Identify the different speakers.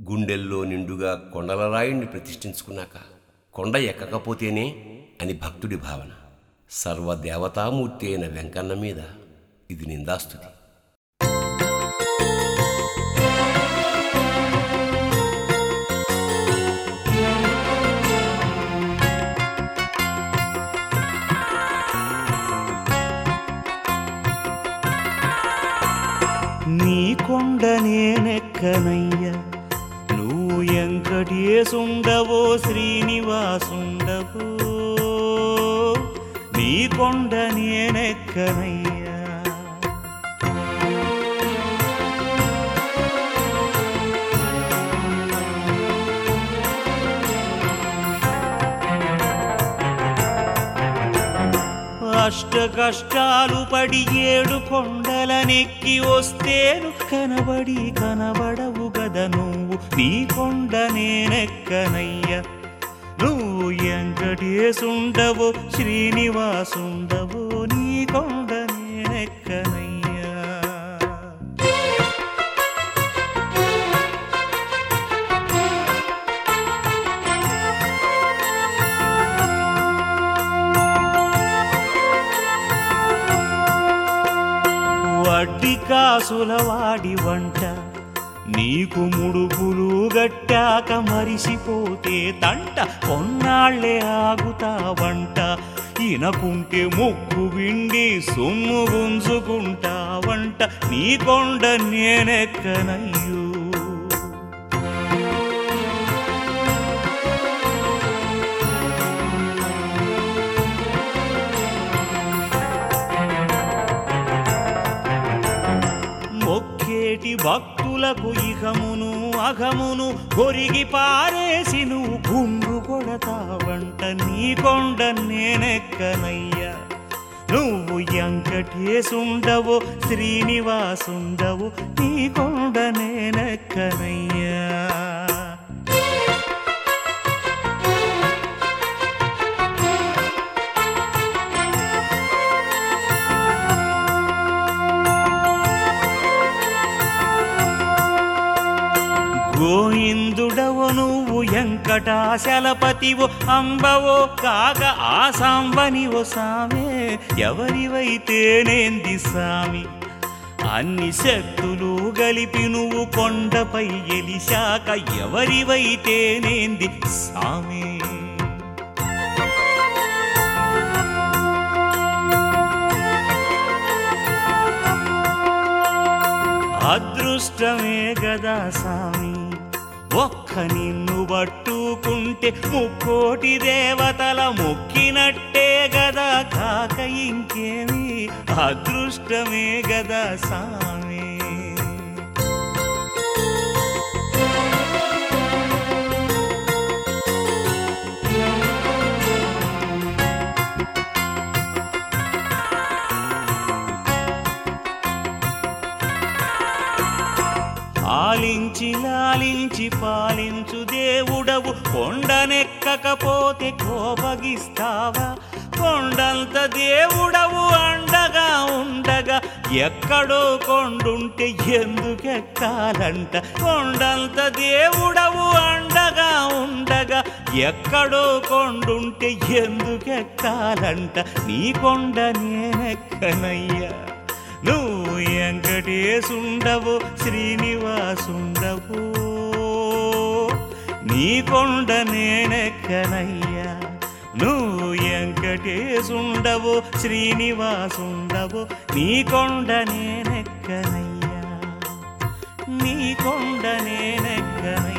Speaker 1: గుండెల్లో నిండుగా కొండల రాయుణ్ణి ప్రతిష్ఠించుకున్నాక కొండ ఎక్కకపోతేనే అని భక్తుడి భావన సర్వదేవతామూర్తి అయిన వెంకన్న మీద ఇది నిందాస్తుతి
Speaker 2: నీ కొండ నేనెక్కనయ్యా నువ్వు ఎంకటేసుండవో శ్రీనివాసుండవో నీ కొండ నేనెక్కనయ్యా అష్ట కష్టాలు పడి ఏడు కొండలనెక్కి వస్తేను కనబడి కనబడవు గద నువ్వు నీ కొండ నేనెక్కనయ్యా నువ్వు ఎంకటేసుండవో శ్రీనివాసుండవో నీ కొండ నేనెక్కనయ్యా వడ్డీ కాసుల వాడి వంట నీకు ముడుపులు గట్టాక మరిసిపోతే తంట కొన్నాళ్లే ఆగుతావంట ఇనకుంటే ముక్కు విండి సొమ్ము గుంజుకుంటావంట నీ కొండ నేనెక్కనయ్యో మొక్కేటి భక్తులకు ఇహమును అఘమును కొరిగి పారేసి నువ్వు గుండు కొడతావంట నీ కొండ నేనెక్కనయ్యా నువ్వు ఎంకటేసుండవో శ్రీనివాసుండవు నీ కొండ నేనెక్కనయ్యా గోయిందుడవు నువ్వు వెంకటాచలపతివో అంబవో కాక ఆ సాంబనివో సామే ఎవరివైతేనేంది సామి అన్ని శక్తులు గలిపి నువ్వు కొండపై ఎలిశాక ఎవరివైతేనేంది సామి అదృష్టమే గదా సామి ఒక్క నిన్ను పట్టుకుంటే ముక్కోటి దేవతల మొక్కినట్టే గదా కాక ఇంకేమి అదృష్టమే గదా సామి ఆలించి లాలించి పాలించు దేవుడవు కొండనెక్కకపోతే కోపగిస్తావా కొండంత దేవుడవు అండగా ఉండగా ఎక్కడో కొండుంటే ఎందుకెక్కాలంట కొండంత దేవుడవు అండగా ఉండగా ఎక్కడో కొండుంటే ఎందుకెక్కాలంట నీ కొండ నేనెక్కనయ్యా నువ్వు వెంకటేశుండవు శ్రీనివాసుండవు నీ కొండ నేనెక్కనయ్యా నువ్వు వెంకటేశుండవు శ్రీనివాసుండవు నీ కొండ నేనెక్కనయ్యా నీ కొండ నేనెక్కనయ్యా